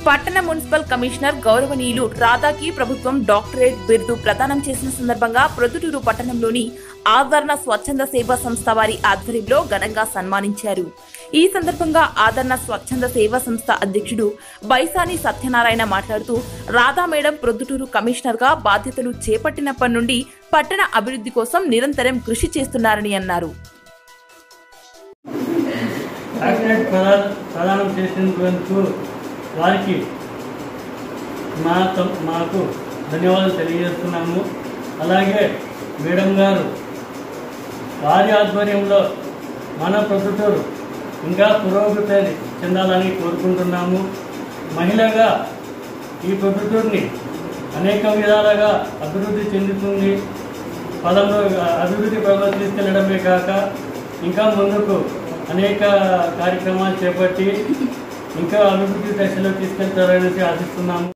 పట్టణ municipal commissioner గౌరవనీయులు రాధాకి ప్రభుత్వం డాక్టరేట్ బిరుదు ప్రదానం చేసిన సందర్భంగా ప్రొద్దుటూరు పట్టణంలోని ఆదరణ స్వచ్ఛంద సేవా సంస్థ వారి ఆధ్వర్యంలో ఘనంగా సన్మానించారు ఈ సందర్భంగా ఆదరణ స్వచ్ఛంద సేవా సంస్థ అధ్యక్షుడు బైసాని సత్యనారాయణ మాట్లాడుతూ రాధా మేడం ప్రొద్దుటూరు కమిషనర్ గా బాధ్యతలు చేపట్టినప్పటి నుండి పట్టణ అభివృద్ధి కోసం నిరంతరం కృషి చేస్తున్నారని అన్నారు డాక్టరేట్ ప్రదాన ప్రదానం చేసినందుకు వారికి మా త- మాకు ధన్యవాదాలు తెలియజేస్తున్నాము అలాగే మేడం గారు వారి ఆధ్వర్యంలో మన ప్రొద్దుటూరు ఇంకా పురోగతి చెందాలని కోరుకుంటున్నాము మహిళగా ఈ ప్రొద్దుటూరుని అనేక విధాలుగా అభివృద్ధి చెందుతుంది పదంలో అభివృద్ధి పదంలో తీసుకెళ్లడమే కాక ఇంకా ముందుకు అనేక కార్యక్రమాలు చేపట్టి ఇంకా అభివృద్ధి దశలో తీసుకెళ్తారనేసి ఆశిస్తున్నాము